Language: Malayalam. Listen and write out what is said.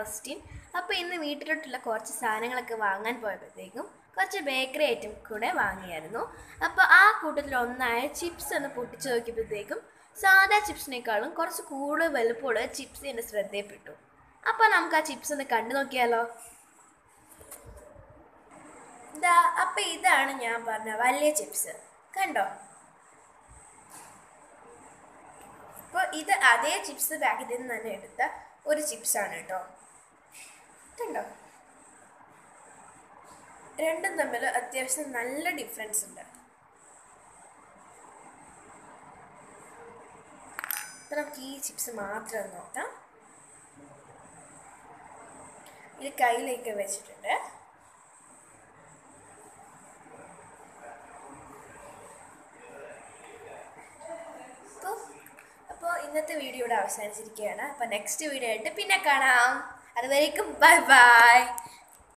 ഓസ്റ്റിൻ അപ്പോൾ ഇന്ന് വീട്ടിലോട്ടുള്ള കുറച്ച് സാധനങ്ങളൊക്കെ വാങ്ങാൻ പോയപ്പോഴത്തേക്കും കുറച്ച് ബേക്കറി ഐറ്റം കൂടെ വാങ്ങിയായിരുന്നു അപ്പോൾ ആ കൂട്ടത്തിൽ ഒന്നായ ചിപ്സ് ഒന്ന് പൊട്ടിച്ച് നോക്കിയപ്പോഴത്തേക്കും സാധാ ചിപ്സിനേക്കാളും കുറച്ച് കൂടുതൽ വലുപ്പമുള്ള ചിപ്സ് എൻ്റെ ശ്രദ്ധയിൽപ്പെട്ടു അപ്പോൾ നമുക്ക് ആ ചിപ്സ് ഒന്ന് കണ്ടു നോക്കിയാലോ ഇതാ അപ്പം ഇതാണ് ഞാൻ പറഞ്ഞ വലിയ ചിപ്സ് കണ്ടോ അപ്പോൾ ഇത് അതേ ചിപ്സ് പാക്കറ്റിൽ നിന്ന് തന്നെ എടുത്ത ഒരു ചിപ്സാണ് കേട്ടോ കണ്ടോ രണ്ടും തമ്മിൽ അത്യാവശ്യം നല്ല ഡിഫറൻസ് ഉണ്ട് അപ്പം നമുക്ക് ഈ ചിപ്സ് മാത്രം ഒന്ന് നോക്കാം ഇത് കയ്യിലേക്ക് വെച്ചിട്ടുണ്ട് അപ്പോൾ അപ്പോൾ ഇന്നത്തെ വീഡിയോ ഇവിടെ അവസാനിച്ചിരിക്കുകയാണ് അപ്പോൾ നെക്സ്റ്റ് വീഡിയോ ആയിട്ട് പിന്നെ കാണാം അതുവരേക്കും ബൈ ബൈ